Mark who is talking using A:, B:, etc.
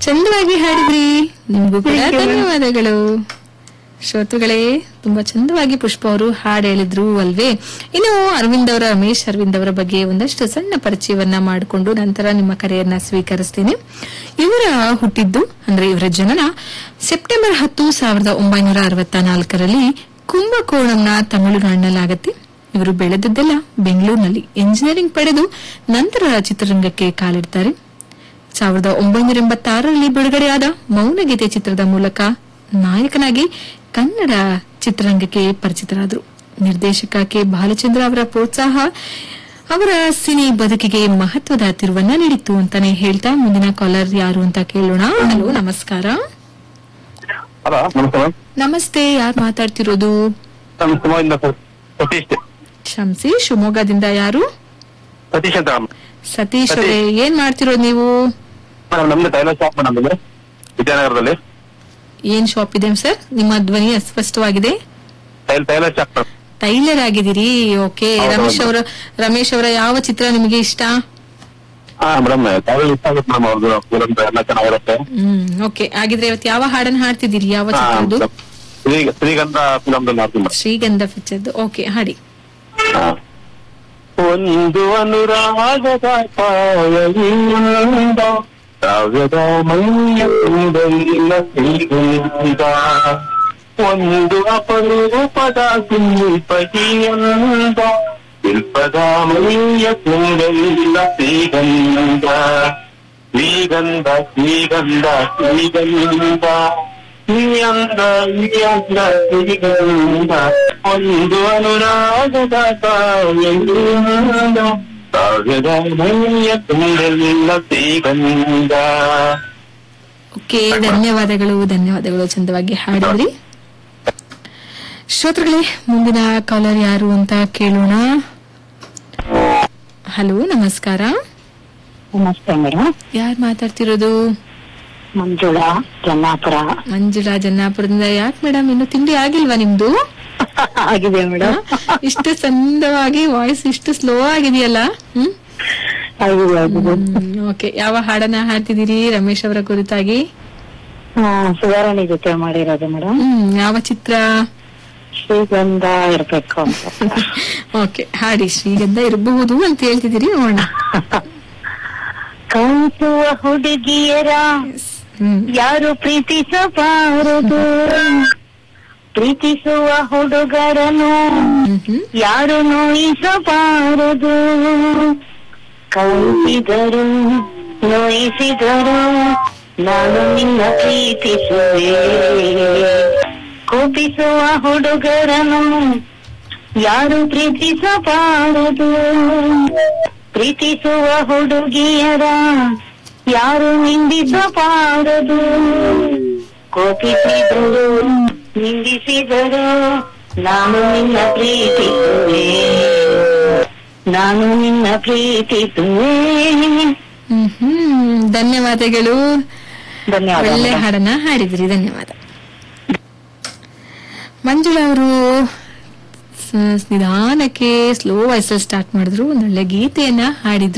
A: ಚಂದವಾಗಿ ಹಾಡಿದ್ರಿ ನಿಮ್ಗೂ ಕೂಡ ಧನ್ಯವಾದಗಳು ಶ್ರೋತೃಗಳೇ ತುಂಬಾ ಚಂದವಾಗಿ ಪುಷ್ಪ ಅವರು ಹಾಡು ಹೇಳಿದ್ರು ಅಲ್ವೇ ಇನ್ನು ಅರವಿಂದ್ ಅವರ ರಮೇಶ್ ಅರವಿಂದ್ ಅವರ ಬಗ್ಗೆ ಒಂದಷ್ಟು ಸಣ್ಣ ಪರಿಚಯವನ್ನ ಮಾಡಿಕೊಂಡು ನಂತರ ನಿಮ್ಮ ಕರೆಯನ್ನ ಸ್ವೀಕರಿಸ್ತೇನೆ ಇವರ ಹುಟ್ಟಿದ್ದು ಅಂದ್ರೆ ಇವರ ಜನನ ಸೆಪ್ಟೆಂಬರ್ ಹತ್ತು ಸಾವಿರದ ಒಂಬೈನೂರ ಅರವತ್ತ ನಾಲ್ಕರಲ್ಲಿ ಕುಂಭಕೋಣಂನ ತಮಿಳುನಾಡಿನಲ್ಲಾಗತ್ತೆ ಇವರು ಬೆಳೆದದ್ದೆಲ್ಲ ಬೆಂಗಳೂರಿನಲ್ಲಿ ಎಂಜಿನಿಯರಿಂಗ್ ಪಡೆದು ನಂತರ ಚಿತ್ರರಂಗಕ್ಕೆ ಕಾಲಿಡ್ತಾರೆ ಸಾವಿರದ ಒಂಬೈನೂರ ಎಂಬತ್ತಾರರಲ್ಲಿ ಬಿಡುಗಡೆಯಾದ ಮೌನಗೀತೆ ಚಿತ್ರದ ಮೂಲಕ ನಾಯಕನಾಗಿ ಕನ್ನಡ ಚಿತ್ರರಂಗಕ್ಕೆ ಪರಿಚಿತರಾದರು ನಿರ್ದೇಶಕ ಕೆ ಬಾಲಚಂದ್ರ ಅವರ ಪ್ರೋತ್ಸಾಹ ಅವರ ಸಿನಿ ಬದುಕಿಗೆ ಮಹತ್ವದ ತಿರುವನ್ನ ನೀಡಿತ್ತು ಅಂತಾನೆ ಹೇಳ್ತಾ ಮುಂದಿನ ಕಾಲರ್ ಯಾರು ಅಂತ ಕೇಳೋಣ ಹಲೋ ನಮಸ್ಕಾರ
B: ಹಲೋ ನಮಸ್ತೆ ಮ್ಯಾಮ್
A: ನಮಸ್ತೆ ಯಾರು ಮಾತಾಡ್ತಿರೋದು
B: ನಾನು ಶಿವಮೊಗ್ಗದಿಂದ ಸ- ಸತೀಶ್
A: ಕ್ಷಮಿಸಿ ಶಿವಮೊಗ್ಗದಿಂದ ಯಾರು
B: ಸತೀಶ್ ಅಂತ
A: ಸತೀಶ್ ಅವರೇ ಏನ್ ಮಾಡ್ತಿರೋದು ನೀವು
B: ಮೇಡಮ್ ನಮ್ದು ಟೈಲರ್ ಶಾಪ್ ಮೇಡಮ್ ಇದೆ ವಿದ್ಯಾನಗರದಲ್ಲಿ
A: ಏನ್ ಶಾಪ್ ಇದೆ ಸರ್ ನಿಮ್ಮ ಧ್ವನಿ ಅಸ್ಪಷ್ಟವಾಗಿದೆ
B: tail tailor shop madam
A: tailor ಆಗಿದ್ದೀರಿ ಓಕೆ
B: ಹೌದು,
A: ರಮೇಶ್
B: ಹೌದು.
A: ಅವರ ರಮೇಶ್ ಅವರ ಯಾವ ಚಿತ್ರ ನಿಮಗೆ ಇಷ್ಟ
B: ಹಾ ಮೇಡಮ್ ಟೈಲರ್ ಇಷ್ಟ ಆಗುತ್ತೆ ಮೇಡಮ್ ಅವ್ರದ್ದು ಫಿಲಮ್ ಎಲ್ಲ ಚೆನ್ನಾಗಿರುತ್ತೆ
A: ಹ್ಮ್ ಓಕೆ ಹಾಗಿದ್ರೆ ಇವತ್ತು ಯಾವ ಹಾಡನ್ನ ಹಾಡ್ತಿದ್ದೀರಿ ಯಾವ
B: ಹಾ,
A: ಚಿತ್ರದ್ದು
B: ಮೇಡಮ್. ಶ್ರೀ- ಶ್ರೀಗಂಧ ಫಿಲಮ್ ಮಾಡ್ತೀನಿ ಮೇಡಮ್
A: ಶ್ರೀಗಂಧ ಪಿಕ್ಚರ್ದು ಓಕೆ ಹಾಡಿ
B: ಹಾ. ಒಂದು ಅನುರಾಗದ ಪಾಯದಿಂದ ಕಾವ್ಯದ ಮೈಯ ತುಂಬಲಿಲ್ಲ ಶ್ರೀಗಂಧ ಒಂದು ಅಪರೂಪದ ಶಿಲ್ಪಹಿಯಿಂದ ಶಿಲ್ಪದ ಮೈಯ ತುಂಬಲಿಲ್ಲ ಶ್ರೀಗಂಧ ಶ್ರೀಗಂಧ ಶ್ರೀಗಂಧ ಶ್ರೀಗಂಧ ಶ್ರೀಯಂದ ಶ್ರೀಯಂದ ಶ್ರೀಗಂಧ ಒಂದು ಅನುರಾಗದ ಕಾವ್ಯದಿಂದ ಕಾವ್ಯದ ಮೈಯ ತುಂಬಲಿಲ್ಲ ಶ್ರೀಗಂಧ
A: ಓಕೆ ಧನ್ಯವಾದಗಳು ಧನ್ಯವಾದಗಳು ಚಂದವಾಗಿ ಹಾಡಿದ್ರಿ ಶ್ರೋತೃಗಳೇ ಮುಂದಿನ ಕಾಲರ್ ಯಾರು ಅಂತ ಕೇಳೋಣ ಹಲೋ ನಮಸ್ಕಾರ
C: ನಮಸ್ತೆ ಮೇಡಮ್
A: ಯಾರು ಮಾತಾಡ್ತಿರೋದು
C: ಮಂಜುಳಾ ಜನ್ನಾಪುರ
A: ಮಂಜುಳಾ ಜನ್ನಾಪುರದಿಂದ ಯಾಕೆ ಮೇಡಮ್ ಇನ್ನು ತಿಂಡಿ ಆಗಿಲ್ವಾ ನಿಮ್ದು
C: ಆಗಿದೆ ಮೇಡಮ್
A: ಇಷ್ಟು ಚಂದವಾಗಿ ವಾಯ್ಸ್ ಇಷ್ಟು ಸ್ಲೋ ಆಗಿದೆಯಲ್ಲ ಹ್ಮ್
C: ಆಗಿದೆ ಆಗಿದೆ
A: ಓಕೆ ಯಾವ ಹಾಡನ್ನ ಹಾಡ್ತಿದ್ದೀರಿ ರಮೇಶ್ ಅವರ ಕುರಿತಾಗಿ
C: ಹಾ, ಸುಧಾರಣೆ ಜೊತೆ ಮಾಡಿರೋದು ಮೇಡಮ್
A: ಹ್ಮ್ ಯಾವ ಚಿತ್ರ
C: ಶ್ರೀಗಂಧ ಇರ್ಬೇಕು ಅಂತ
A: ಓಕೆ ಹಾಡಿ ಶ್ರೀಗಂಧ ಇರಬಹುದು ಅಂತ ಹೇಳ್ತಿದ್ದೀರಿ ನೋಡೋಣ
C: ಕೌಸುವ ಹುಡುಗಿಯರ
A: ಹ್ಮ್
C: ಯಾರು ಪ್ರೀತಿಸಬಾರದು ಪ್ರೀತಿಸುವ ಹುಡುಗರನು
A: ಹ್ಮ್ ಹ್ಮ್
C: ಯಾರು ನೋಯಿಸಬಾರದು ಕೌಸಿದರು ನೋಯಿಸಿದರು ನಾನು ನಿನ್ನ ಪ್ರೀತಿಸುವೆ ಕೋಪಿಸುವ ಹುಡುಗರನು ಯಾರು ಪ್ರೀತಿಸಬಾರದು ಪ್ರೀತಿಸುವ ಹುಡುಗಿಯರ ಯಾರು ನಿಂದಿಸಬಾರದು ಕೋಪಿಸಿದರು ನಿಂದಿಸಿದರು ನಾನು ನಿನ್ನ ಪ್ರೀತಿಸುವೆ ನಾನು ನಿನ್ನ ಪ್ರೀತಿಸುವೆ
A: ಹ್ಮ್ ಹ್ಮ್ ಧನ್ಯವಾದಗಳು
C: ಧನ್ಯವಾದ
A: ಒಳ್ಳೆ
C: ಮೇಡಮ್.
A: ಹಾಡನ್ನ ಹಾಡಿದ್ರಿ ಧನ್ಯವಾದ ಮಂಜುಳಾ ಅವರು ಸ- ನಿಧಾನಕ್ಕೆ ಸ್ಲೋ ವಾಯ್ಸಲ್ಲಿ ಸ್ಟಾರ್ಟ್ ಮಾಡಿದ್ರು ಒಂದೊಳ್ಳೆ ಗೀತೆಯನ್ನ ಹಾಡಿದ್ರು